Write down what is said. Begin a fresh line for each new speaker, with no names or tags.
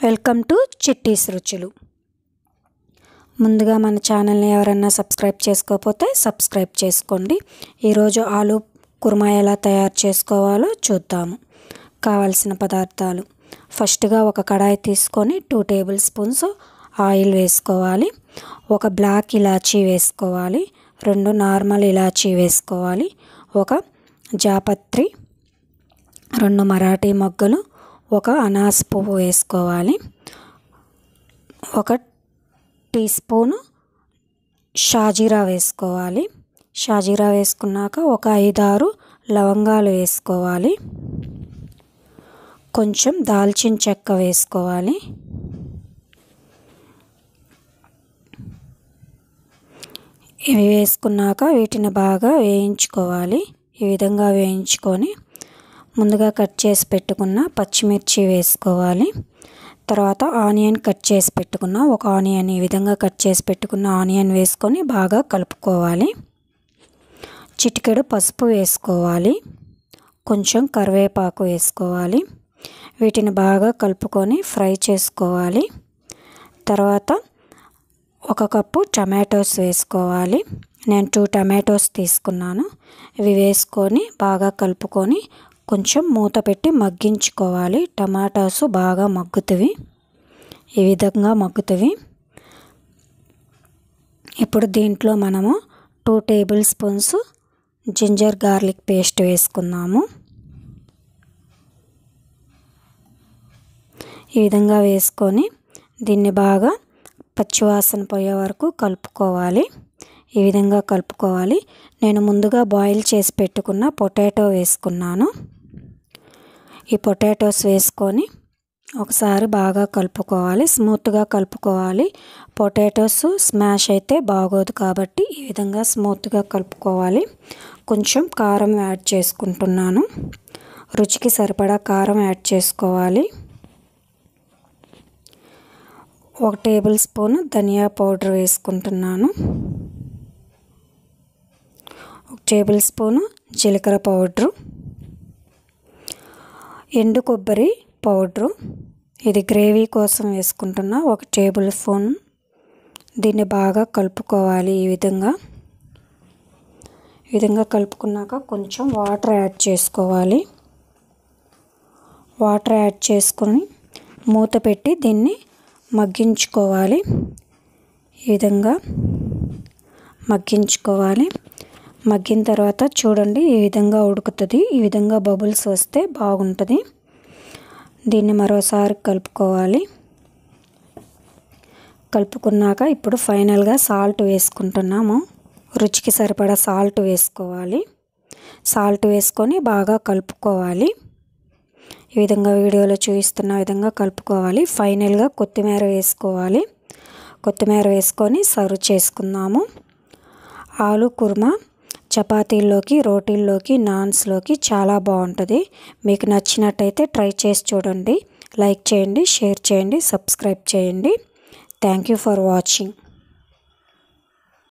welcome to చిట్టీస్ రుచులు ముందుగా మన ఛానల్ని ఎవరన్నా సబ్స్క్రైబ్ చేసుకోకపోతే సబ్స్క్రైబ్ చేసుకోండి ఈరోజు ఆలు కుర్మా ఎలా తయారు చేసుకోవాలో చూద్దాము కావలసిన పదార్థాలు ఫస్ట్గా ఒక కడాయి తీసుకొని టూ టేబుల్ స్పూన్స్ ఆయిల్ వేసుకోవాలి ఒక బ్లాక్ ఇలాచీ వేసుకోవాలి రెండు నార్మల్ ఇలాచీ వేసుకోవాలి ఒక జాపత్రి రెండు మరాఠీ మొగ్గలు ఒక అనాస పువ్వు వేసుకోవాలి ఒక టీ స్పూను షాజీరా వేసుకోవాలి షాజీరా వేసుకున్నాక ఒక ఐదారు లవంగాలు వేసుకోవాలి కొంచెం దాల్చిన చెక్క వేసుకోవాలి ఇవి వేసుకున్నాక వీటిని బాగా వేయించుకోవాలి ఈ విధంగా వేయించుకొని ముందుగా కట్ చేసి పెట్టుకున్న పచ్చిమిర్చి వేసుకోవాలి తర్వాత ఆనియన్ కట్ చేసి పెట్టుకున్న ఒక ఆనియన్ ఈ విధంగా కట్ చేసి పెట్టుకున్న ఆనియన్ వేసుకొని బాగా కలుపుకోవాలి చిటికెడు పసుపు వేసుకోవాలి కొంచెం కరివేపాకు వేసుకోవాలి వీటిని బాగా కలుపుకొని ఫ్రై చేసుకోవాలి తర్వాత ఒక కప్పు టమాటోస్ వేసుకోవాలి నేను టూ టమాటోస్ తీసుకున్నాను ఇవి వేసుకొని బాగా కలుపుకొని కొంచెం మూత పెట్టి మగ్గించుకోవాలి టమాటాస్ బాగా మగ్గుతవి ఈ విధంగా మగ్గుతవి ఇప్పుడు దీంట్లో మనము two table spoons ginger garlic paste వేసుకుందాము ఈ విధంగా వేసుకొని దీన్ని బాగా పచ్చివాసన పోయే వరకు కలుపుకోవాలి ఈ విధంగా కలుపుకోవాలి నేను ముందుగా బాయిల్ చేసి పెట్టుకున్న పొటాటో వేసుకున్నాను ఈ పొటాటోస్ వేసుకొని ఒకసారి బాగా కలుపుకోవాలి స్మూత్గా కలుపుకోవాలి పొటాటోస్ స్మాష్ అయితే బాగోదు కాబట్టి ఈ విధంగా స్మూత్గా కలుపుకోవాలి కొంచెం కారం యాడ్ చేసుకుంటున్నాను రుచికి సరిపడా కారం యాడ్ చేసుకోవాలి ఒక టేబుల్ స్పూన్ ధనియా పౌడర్ వేసుకుంటున్నాను ఒక టేబుల్ స్పూను జీలకర్ర పౌడరు ఎండు కొబ్బరి పౌడరు ఇది గ్రేవీ కోసం వేసుకుంటున్నా ఒక టేబుల్ స్పూన్ దీన్ని బాగా కలుపుకోవాలి ఈ విధంగా ఈ విధంగా కలుపుకున్నాక కొంచెం వాటర్ యాడ్ చేసుకోవాలి వాటర్ యాడ్ చేసుకొని మూత పెట్టి దీన్ని మగ్గించుకోవాలి ఈ విధంగా మగ్గించుకోవాలి మగ్గిన తర్వాత చూడండి ఈ విధంగా ఉడుకుతుంది ఈ విధంగా బబుల్స్ వస్తే బాగుంటుంది దీన్ని మరోసారి కలుపుకోవాలి కలుపుకున్నాక ఇప్పుడు ఫైనల్గా సాల్ట్ వేసుకుంటున్నాము రుచికి సరిపడా సాల్ట్ వేసుకోవాలి సాల్ట్ వేసుకొని బాగా కలుపుకోవాలి ఈ విధంగా వీడియోలో చూపిస్తున్న విధంగా కలుపుకోవాలి ఫైనల్గా కొత్తిమీర వేసుకోవాలి కొత్తిమీర వేసుకొని సర్వ్ చేసుకుందాము ఆలు కుర్మా చపాతీల్లోకి రోటీల్లోకి నాన్స్లోకి చాలా బాగుంటుంది మీకు నచ్చినట్టయితే ట్రై చేసి చూడండి లైక్ చేయండి షేర్ చేయండి సబ్స్క్రైబ్ చేయండి థ్యాంక్ యూ ఫర్ వాచింగ్